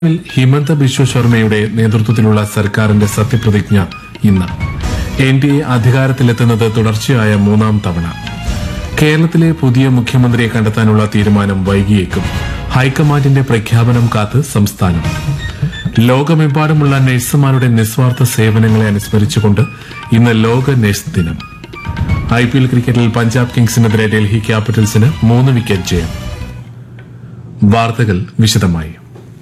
ിൽ ഹിമന്ത ബിശ്വ ശർമ്മയുടെ നേതൃത്വത്തിലുള്ള സർക്കാരിന്റെ സത്യപ്രതിജ്ഞ ഇന്ന് എൻ ഡി എ അധികാരത്തിലെത്തുന്നത് തുടർച്ചയായ മൂന്നാം തവണ കേരളത്തിലെ പുതിയ മുഖ്യമന്ത്രിയെ കണ്ടെത്താനുള്ള തീരുമാനം വൈകിയേക്കും ഹൈക്കമാൻഡിന്റെ പ്രഖ്യാപനം കാത്ത് സംസ്ഥാനം ലോകമെമ്പാടുമുള്ള നഴ്സുമാരുടെ നിസ്വാർത്ഥ സേവനങ്ങളെ അനുസ്മരിച്ചുകൊണ്ട് ഇന്ന് ലോക നഴ്സ് ദിനം ഐ പി എൽ ക്രിക്കറ്റിൽ പഞ്ചാബ് കിങ്സിനെതിരെ ഡൽഹി ക്യാപിറ്റൽസിന് മൂന്ന് വിക്കറ്റ് ജയം വാർത്തകൾ വിശദമായി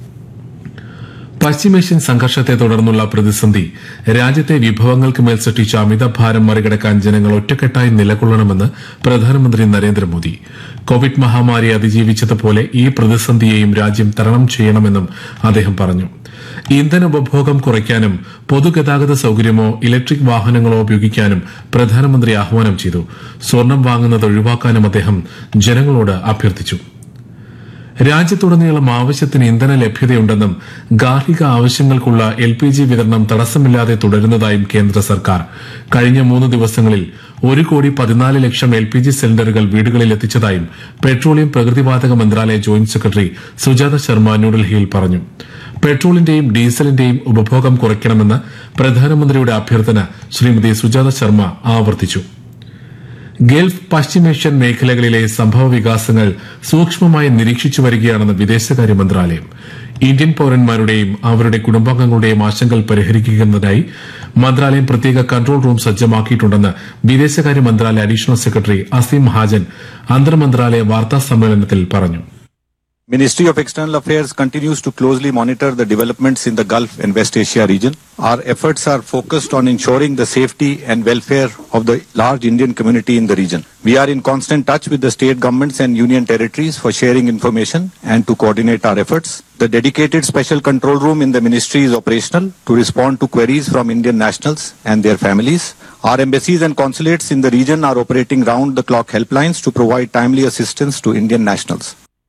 പശ്ചിമേഷ്യൻ സംഘർഷത്തെ തുടർന്നുള്ള പ്രതിസന്ധി രാജ്യത്തെ വിഭവങ്ങൾക്ക് മേൽ സൃഷ്ടിച്ച അമിതഭാരം മറികടക്കാൻ ജനങ്ങൾ ഒറ്റക്കെട്ടായി നിലകൊള്ളണമെന്ന് പ്രധാനമന്ത്രി നരേന്ദ്രമോദി കോവിഡ് മഹാമാരി അതിജീവിച്ചതുപോലെ ഈ പ്രതിസന്ധിയെയും രാജ്യം തരണം ചെയ്യണമെന്നും അദ്ദേഹം പറഞ്ഞു ഇന്ധന ഉപഭോഗം കുറയ്ക്കാനും പൊതുഗതാഗത സൌകര്യമോ ഇലക്ട്രിക് വാഹനങ്ങളോ ഉപയോഗിക്കാനും പ്രധാനമന്ത്രി ആഹ്വാനം ചെയ്തു സ്വർണം വാങ്ങുന്നത് ഒഴിവാക്കാനും അദ്ദേഹം ജനങ്ങളോട് അഭ്യർത്ഥിച്ചു രാജ്യത്തുടനീളം ആവശ്യത്തിന് ഇന്ധന ലഭ്യതയുണ്ടെന്നും ഗാർഹിക ആവശ്യങ്ങൾക്കുള്ള എൽ പി ജി വിതരണം തടസ്സമില്ലാതെ തുടരുന്നതായും കേന്ദ്ര സർക്കാർ കഴിഞ്ഞ മൂന്ന് ദിവസങ്ങളിൽ ഒരു കോടി പതിനാല് ലക്ഷം എൽ പി ജി സിലിണ്ടറുകൾ വീടുകളിൽ എത്തിച്ചതായും പെട്രോളിയം പ്രകൃതിവാതക മന്ത്രാലയ ജോയിന്റ് സെക്രട്ടറി സുജാത ശർമ്മ ന്യൂഡൽഹിയിൽ പറഞ്ഞു പെട്രോളിന്റെയും ഡീസലിന്റെയും ഉപഭോഗം കുറയ്ക്കണമെന്ന പ്രധാനമന്ത്രിയുടെ അഭ്യർത്ഥന ശ്രീമതി സുജാത ശർമ്മ ആവർത്തിച്ചു ഗൾഫ് പശ്ചിമേഷ്യൻ മേഖലകളിലെ സംഭവ വികാസങ്ങൾ സൂക്ഷ്മമായി നിരീക്ഷിച്ചു വരികയാണെന്ന് വിദേശകാര്യ മന്ത്രാലയം ഇന്ത്യൻ പൌരന്മാരുടെയും അവരുടെ കുടുംബാംഗങ്ങളുടെയും ആശങ്കകൾ പരിഹരിക്കുന്നതിനായി മന്ത്രാലയം പ്രത്യേക കൺട്രോൾ റൂം സജ്ജമാക്കിയിട്ടുണ്ടെന്ന് വിദേശകാര്യ മന്ത്രാലയ അഡീഷണൽ സെക്രട്ടറി അസീം ഹാജൻ അന്തർമന്ത്രാലയ വാർത്താ സമ്മേളനത്തിൽ പറഞ്ഞു Ministry of External Affairs continues to closely monitor the developments in the Gulf and West Asia region. Our efforts are focused on ensuring the safety and welfare of the large Indian community in the region. We are in constant touch with the state governments and union territories for sharing information and to coordinate our efforts. The dedicated special control room in the ministry is operational to respond to queries from Indian nationals and their families. Our embassies and consulates in the region are operating round the clock helplines to provide timely assistance to Indian nationals.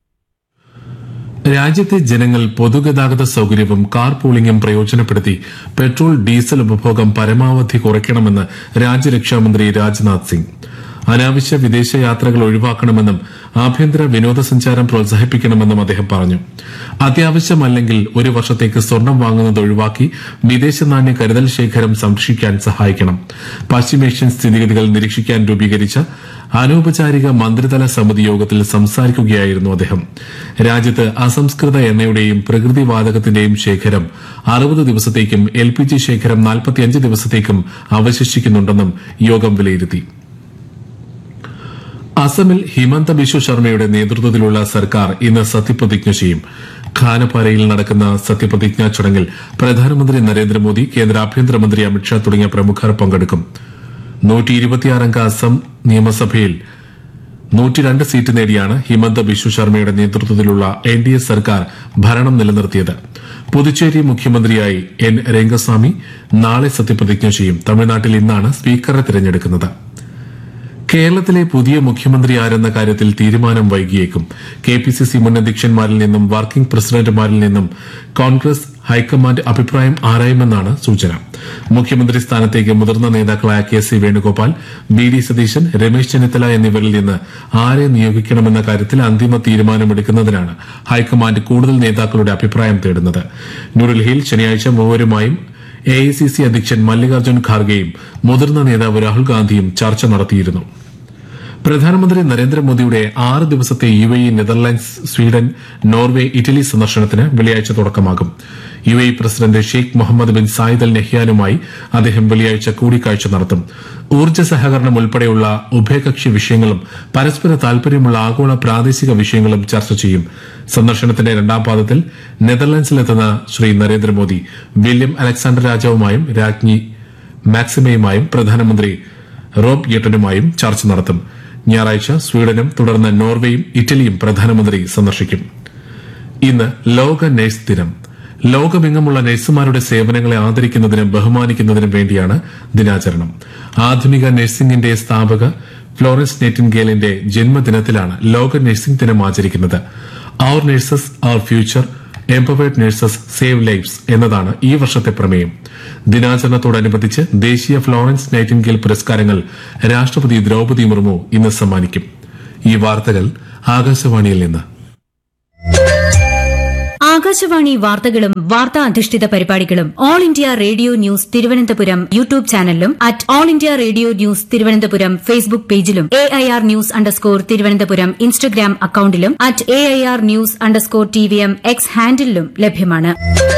രാജ്യത്തെ ജനങ്ങൾ പൊതുഗതാഗത സൌകര്യവും car പൂളിംഗും പ്രയോജനപ്പെടുത്തി petrol diesel ഉപഭോഗം പരമാവധി കുറയ്ക്കണമെന്ന് രാജ്യരക്ഷാമന്ത്രി രാജ്നാഥ് സിംഗ് അനാവശ്യ വിദേശ യാത്രകൾ ഒഴിവാക്കണമെന്നും ആഭ്യന്തര വിനോദസഞ്ചാരം പ്രോത്സാഹിപ്പിക്കണമെന്നും അദ്ദേഹം പറഞ്ഞു അത്യാവശ്യമല്ലെങ്കിൽ ഒരു വർഷത്തേക്ക് സ്വർണം വാങ്ങുന്നത് ഒഴിവാക്കി വിദേശ നാണ്യ കരുതൽ ശേഖരം സംരക്ഷിക്കാൻ സഹായിക്കണം പശ്ചിമേഷ്യൻ സ്ഥിതിഗതികൾ നിരീക്ഷിക്കാൻ രൂപീകരിച്ച അനൌപചാരിക മന്ത്രിതല സമിതി യോഗത്തിൽ സംസാരിക്കുകയായിരുന്നു അദ്ദേഹം രാജ്യത്ത് അസംസ്കൃത എണ്ണയുടെയും പ്രകൃതിവാതകത്തിന്റെയും ശേഖരം അറുപത് ദിവസത്തേക്കും എൽ പി ജി ശേഖരം നാൽപ്പത്തിയഞ്ച് ദിവസത്തേക്കും അവശേഷിക്കുന്നുണ്ടെന്നും യോഗം വിലയിരുത്തി അസമിൽ ഹിമന്ത ബിശ്വ ശർമ്മയുടെ നേതൃത്വത്തിലുള്ള സർക്കാർ ഇന്ന് സത്യപ്രതിജ്ഞ ചെയ്യും ഖാനപാരയിൽ നടക്കുന്ന സത്യപ്രതിജ്ഞാ ചടങ്ങിൽ പ്രധാനമന്ത്രി നരേന്ദ്രമോദി കേന്ദ്ര ആഭ്യന്തരമന്ത്രി അമിത്ഷാ തുടങ്ങിയ പ്രമുഖർ പങ്കെടുക്കും നൂറ്റി ഇരുപത്തിയാറംഗ അസം നിയമസഭയിൽ നൂറ്റിരണ്ട് സീറ്റ് നേടിയാണ് ഹിമന്ത ബിശ്വ ശർമ്മയുടെ നേതൃത്വത്തിലുള്ള എൻ ഡി എ സർക്കാർ ഭരണം നിലനിർത്തിയത് പുതുച്ചേരി മുഖ്യമന്ത്രിയായി എൻ രംഗസ്വാമി നാളെ സത്യപ്രതിജ്ഞ ചെയ്യും തമിഴ്നാട്ടിൽ ഇന്നാണ് സ്പീക്കറെ തിരഞ്ഞെടുക്കുന്നത് കേരളത്തിലെ പുതിയ മുഖ്യമന്ത്രി ആരെന്ന കാര്യത്തിൽ തീരുമാനം വൈകിയേക്കും കെ പി സി സി മുൻ അധ്യക്ഷന്മാരിൽ നിന്നും വർക്കിംഗ് പ്രസിഡന്റുമാരിൽ നിന്നും കോൺഗ്രസ് ഹൈക്കമാൻഡ് അഭിപ്രായം ആരായുമെന്നാണ് സൂചന മുഖ്യമന്ത്രി സ്ഥാനത്തേക്ക് മുതിർന്ന നേതാക്കളായ K C Venugopal V D Satheesan Ramesh Chennithala എന്നിവരിൽ നിന്ന് ആരെ നിയോഗിക്കണമെന്ന കാര്യത്തിൽ അന്തിമ തീരുമാനമെടുക്കുന്നതിനാണ് ഹൈക്കമാൻഡ് കൂടുതൽ നേതാക്കളുടെ അഭിപ്രായം തേടുന്നത് ന്യൂഡൽഹിയിൽ ശനിയാഴ്ച മൂവരുമായും എ ഐ സി സി അധ്യക്ഷൻ മല്ലികാർജ്ജുൻ ഖാർഗെയും മുതിർന്ന നേതാവ് രാഹുൽ ഗാന്ധിയും ചർച്ച നടത്തിയിരുന്നു പ്രധാനമന്ത്രി നരേന്ദ്രമോദിയുടെ ആറ് ദിവസത്തെ U A E Netherlands Sweden Norway Italy സന്ദർശനത്തിന് വെള്ളിയാഴ്ച തുടക്കമാകും U A E president Sheikh Mohammed bin Zayed Al നെഹ്യാനുമായി അദ്ദേഹം വെള്ളിയാഴ്ച കൂടിക്കാഴ്ച നടത്തും ഊർജ്ജ സഹകരണം ഉൾപ്പെടെയുള്ള ഉഭയകക്ഷി വിഷയങ്ങളും പരസ്പര താൽപര്യമുള്ള ആഗോള പ്രാദേശിക വിഷയങ്ങളും ചർച്ച ചെയ്യും സന്ദർശനത്തിന്റെ രണ്ടാം പാദത്തിൽ നെതർലാൻഡ്സിലെത്തുന്ന ശ്രീ നരേന്ദ്രമോദി വില്യം അലക്സാണ്ടർ രാജാവുമായും രാജ്ഞി മാക്സിമയുമായും പ്രധാനമന്ത്രി റോബ് യെട്ടനുമായും ചർച്ച നടത്തും ഞായറാഴ്ച സ്വീഡനും തുടർന്ന് നോർവേയും ഇറ്റലിയും പ്രധാനമന്ത്രി സന്ദർശിക്കും ഇന്ന് ലോക നഴ്സ് ദിനം ലോകമെങ്ങുമുള്ള നഴ്സുമാരുടെ സേവനങ്ങളെ ആദരിക്കുന്നതിനും ബഹുമാനിക്കുന്നതിനും വേണ്ടിയാണ് ദിനാചരണം ആധുനിക നഴ്സിംഗിന്റെ സ്ഥാപക ഫ്ലോറൻസ് നെറ്റിൻഗേലിന്റെ ജന്മദിനത്തിലാണ് ലോക നഴ്സിംഗ് ദിനം ആചരിക്കുന്നത് our nurses our future empowered nurses save lives എന്നതാണ് ഈ വർഷത്തെ പ്രമേയം ദിനാചരണത്തോടനുബന്ധിച്ച് ദേശീയ ഫ്ലോറൻസ് നൈറ്റിൻഗേൽ പുരസ്കാരങ്ങൾ രാഷ്ട്രപതി ദ്രൌപതി മുർമു ഇന്ന് സമ്മാനിക്കും ഈ വാർത്തകൾ ആകാശവാണിയിൽ നിന്ന് ആകാശവാണി വാർത്തകളും വാർത്താ അധിഷ്ഠിത പരിപാടികളും all India radio news Thiruvananthapuram YouTube ചാനലിലും at all India radio news Thiruvananthapuram Facebook പേജിലും A I R news underscore Thiruvananthapuram Instagram അക്കൌണ്ടിലും at A I R news underscore T V M X ഹാൻഡിലും ലഭ്യമാണ്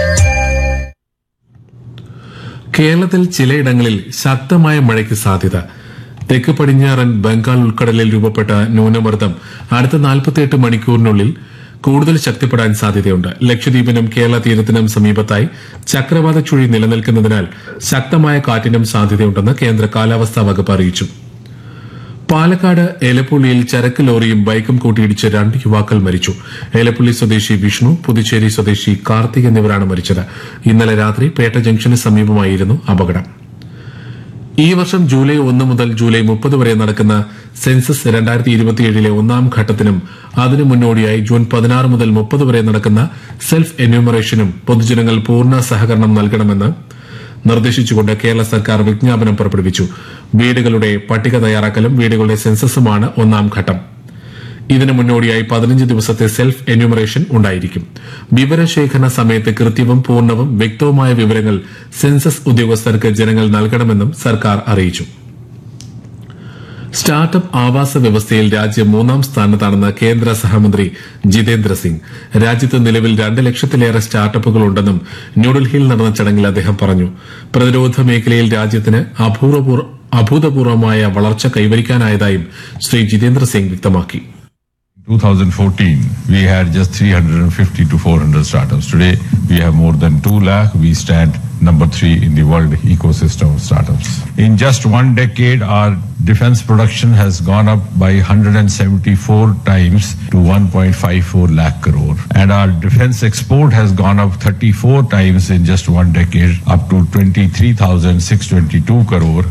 കേരളത്തിൽ ചിലയിടങ്ങളിൽ ശക്തമായ മഴയ്ക്ക് സാധ്യത തെക്ക് പടിഞ്ഞാറൻ ബംഗാൾ ഉൾക്കടലിൽ രൂപപ്പെട്ട ന്യൂനമർദ്ദം അടുത്ത 48 മണിക്കൂറിനുള്ളിൽ കൂടുതൽ ശക്തിപ്പെടാൻ സാധ്യതയുണ്ട് ലക്ഷദ്വീപിനും കേരള തീരത്തിനും സമീപത്തായി ചക്രവാത ചുഴി നിലനിൽക്കുന്നതിനാൽ ശക്തമായ കാറ്റിനും സാധ്യതയുണ്ടെന്ന് കേന്ദ്ര കാലാവസ്ഥാ വകുപ്പ് അറിയിച്ചു പാലക്കാട് എലപ്പുള്ളിയിൽ ചരക്ക് ലോറിയും ബൈക്കും കൂട്ടിയിടിച്ച് രണ്ട് യുവാക്കൾ മരിച്ചു എലപ്പുള്ളി സ്വദേശി വിഷ്ണു പുതുച്ചേരി സ്വദേശി കാർത്തിക് എന്നിവരാണ് മരിച്ചത് ഇന്നലെ രാത്രി പേട്ട ജംഗ്ഷന് സമീപമായിരുന്നു അപകടം ഈ വർഷം ജൂലൈ ഒന്ന് മുതൽ ജൂലൈ മുപ്പത് വരെ നടക്കുന്ന സെൻസസ് രണ്ടായിരത്തി ഇരുപത്തിയേഴിലെ ഒന്നാം ഘട്ടത്തിനും അതിനു മുന്നോടിയായി ജൂൺ പതിനാറ് മുതൽ മുപ്പത് വരെ നടക്കുന്ന സെൽഫ് എന്യൂമറേഷനും പൊതുജനങ്ങൾ പൂർണ്ണ സഹകരണം നൽകണമെന്ന് നിർദ്ദേശിച്ചുകൊണ്ട് കേരള സർക്കാർ വിജ്ഞാപനം പുറപ്പെടുവിച്ചു വീടുകളുടെ പട്ടിക തയ്യാറാക്കലും വീടുകളുടെ സെൻസസുമാണ് ഒന്നാം ഘട്ടം ഇതിനു മുന്നോടിയായി പതിനഞ്ച് ദിവസത്തെ സെൽഫ് എന്യൂമറേഷൻ ഉണ്ടായിരിക്കും വിവരശേഖരണ സമയത്ത് കൃത്യവും പൂർണ്ണവും വ്യക്തവുമായ വിവരങ്ങൾ സെൻസസ് ഉദ്യോഗസ്ഥർക്ക് ജനങ്ങൾ നൽകണമെന്നും സർക്കാർ അറിയിച്ചു സ്റ്റാർട്ടപ്പ് ആവാസ വ്യവസ്ഥയിൽ രാജ്യം മൂന്നാം സ്ഥാനത്താണെന്ന് കേന്ദ്ര സഹമന്ത്രി ജിതേന്ദ്ര സിംഗ് രാജ്യത്ത് നിലവിൽ രണ്ട് ലക്ഷത്തിലേറെ സ്റ്റാർട്ടപ്പുകൾ ഉണ്ടെന്നും ന്യൂഡൽഹിയിൽ നടന്ന ചടങ്ങിൽ അദ്ദേഹം പറഞ്ഞു പ്രതിരോധ മേഖലയിൽ രാജ്യത്തിന് അഭൂതപൂർവ അഭൂതപൂർവമായ വളർച്ച കൈവരിക്കാനായതായും ശ്രീ ജിതേന്ദ്ര സിംഗ് വ്യക്തമാക്കി 2014, we had just 350 to 400 startups. Today, we have more than 2 lakh. We stand number three in the world ecosystem of startups. In just one decade, our defense production has gone up by 174 times to 1.54 lakh crore. And our defense export has gone up 34 times in just one decade, up to 23,622 crore.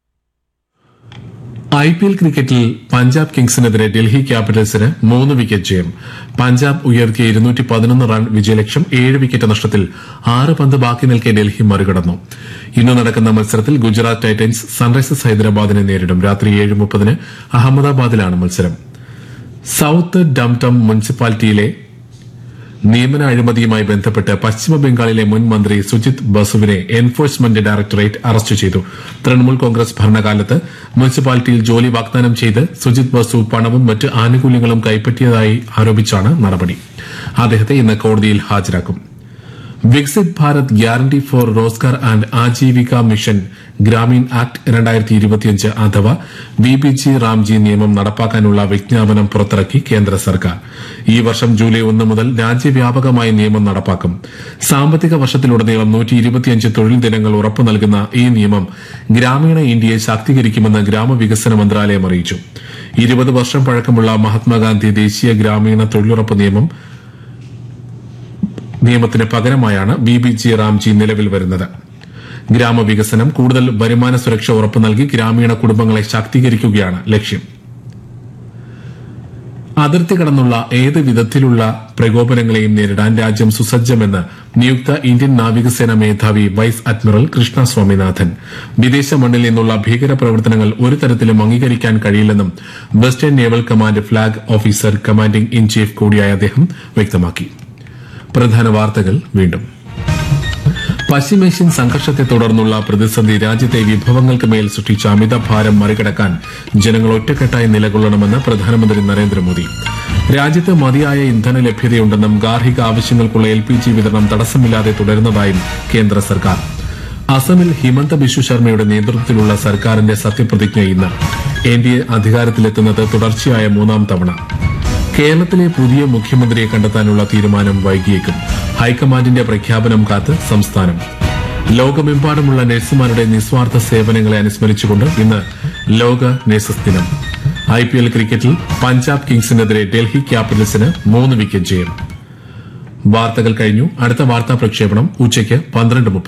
I P L ക്രിക്കറ്റിൽ പഞ്ചാബ് കിങ്സിനെതിരെ ഡൽഹി ക്യാപിറ്റൽസിന് മൂന്ന് wicket ജയം പഞ്ചാബ് ഉയർത്തിയ ഇരുന്നൂറ്റി പതിനൊന്ന് run വിജയലക്ഷ്യം ഏഴ് wicket നഷ്ടത്തിൽ ആറ് പന്ത് ബാക്കി നിൽക്കെ ഡൽഹി മറികടന്നു ഇന്ന് നടക്കുന്ന മത്സരത്തിൽ ഗുജറാത്ത് ടൈറ്റൻസ് സൺറൈസേഴ്സ് ഹൈദരാബാദിനെ നേരിടും രാത്രി ഏഴ് മുപ്പതിന് അഹമ്മദാബാദിലാണ് മത്സരം സൌത്ത് ഡംടം മുനിസിപ്പാലിറ്റിയിലെ നിയമന അഴിമതിയുമായി ബന്ധപ്പെട്ട് പശ്ചിമ ബംഗാളിലെ മുൻ മന്ത്രി സുജിത് ബസുവിനെ എൻഫോഴ്സ്മെന്റ് ഡയറക്ടറേറ്റ് അറസ്റ്റ് ചെയ്തു തൃണമൂൽ കോൺഗ്രസ് ഭരണകാലത്ത് മുനിസിപ്പാലിറ്റിയിൽ ജോലി വാഗ്ദാനം ചെയ്ത് സുജിത് ബസു പണവും മറ്റ് ആനുകൂല്യങ്ങളും കൈപ്പറ്റിയതായി ആരോപിച്ചാണ് നടപടി അദ്ദേഹത്തെ ഇന്ന് കോടതിയിൽ ഹാജരാക്കും Viksit Bharat guarantee for Rozgar and Ajeevika mission Gramin act രണ്ടായിരത്തി ഇരുപത്തിയഞ്ച് അഥവാ വി ബി ജി റാംജി നിയമം നടപ്പാക്കാനുള്ള വിജ്ഞാപനം പുറത്തിറക്കി കേന്ദ്ര സർക്കാർ ഈ വർഷം ജൂലൈ ഒന്ന് മുതൽ രാജ്യവ്യാപകമായി നിയമം നടപ്പാക്കും സാമ്പത്തിക വർഷത്തിലുടനീളം നൂറ്റി ഇരുപത്തിയഞ്ച് തൊഴിൽ ദിനങ്ങൾ ഉറപ്പു നൽകുന്ന ഈ നിയമം ഗ്രാമീണ ഇന്ത്യയെ ശാക്തീകരിക്കുമെന്ന് ഗ്രാമവികസന മന്ത്രാലയം അറിയിച്ചു ഇരുപത് വർഷം പഴക്കമുള്ള മഹാത്മാഗാന്ധി ദേശീയ ഗ്രാമീണ തൊഴിലുറപ്പ് നിയമം നിയമത്തിന് പകരമായാണ് ബി ബി ജി റാംജി നിലവിൽ വരുന്നത് ഗ്രാമവികസനം കൂടുതൽ വരുമാന സുരക്ഷ ഉറപ്പു നൽകി ഗ്രാമീണ കുടുംബങ്ങളെ ശാക്തീകരിക്കുകയാണ് ലക്ഷ്യം അതിർത്തി കടന്നുള്ള ഏത് വിധത്തിലുള്ള പ്രകോപനങ്ങളെയും നേരിടാൻ രാജ്യം സുസജ്ജമെന്ന് നിയുക്ത ഇന്ത്യൻ നാവികസേന മേധാവി വൈസ് അഡ്മിറൽ കൃഷ്ണ സ്വാമിനാഥൻ വിദേശ മണ്ണിൽ നിന്നുള്ള ഭീകര പ്രവർത്തനങ്ങൾ ഒരു തരത്തിലും അംഗീകരിക്കാൻ കഴിയില്ലെന്നും western naval command flag officer commanding in chief കൂടിയായ അദ്ദേഹം വ്യക്തമാക്കി പ്രധാന വാർത്തകൾ വീണ്ടും പശ്ചിമേഷ്യൻ സംഘർഷത്തെ തുടർന്നുള്ള പ്രതിസന്ധി രാജ്യത്തെ വിഭവങ്ങൾക്ക് മേൽ സൃഷ്ടിച്ച അമിത ഭാരം മറികടക്കാൻ ജനങ്ങൾ ഒറ്റക്കെട്ടായി നിലകൊള്ളണമെന്ന് പ്രധാനമന്ത്രി നരേന്ദ്രമോദി രാജ്യത്ത് മതിയായ ഇന്ധന ലഭ്യതയുണ്ടെന്നും ഗാർഹിക ആവശ്യങ്ങൾക്കുള്ള എൽ പി ജി വിതരണം തടസ്സമില്ലാതെ തുടരുന്നതായും കേന്ദ്ര സർക്കാർ അസമിൽ ഹിമന്ത ബിശ്വ ശർമ്മയുടെ നേതൃത്വത്തിലുള്ള സർക്കാരിന്റെ സത്യപ്രതിജ്ഞ ഇന്ന് എൻ ഡി എ അധികാരത്തിലെത്തുന്നത് തുടർച്ചയായ മൂന്നാം തവണ കേരളത്തിലെ പുതിയ മുഖ്യമന്ത്രിയെ കണ്ടെത്താനുള്ള തീരുമാനം വൈകിയേക്കും ഹൈക്കമാൻഡിന്റെ പ്രഖ്യാപനം കാത്ത് സംസ്ഥാനം ലോകമെമ്പാടുമുള്ള നഴ്സുമാരുടെ നിസ്വാർത്ഥ സേവനങ്ങളെ അനുസ്മരിച്ചുകൊണ്ട് ഇന്ന് ലോക നഴ്സസ് ദിനം ഐ പി എൽ ക്രിക്കറ്റിൽ പഞ്ചാബ് കിങ്സിനെതിരെ ഡൽഹി ക്യാപിറ്റൽസിന് മൂന്ന് വിക്കറ്റ് ജയം വാർത്തകൾ കഴിഞ്ഞു അടുത്ത വാർത്താ പ്രക്ഷേപണം ഉച്ചയ്ക്ക് പന്ത്രണ്ട് മുപ്പത്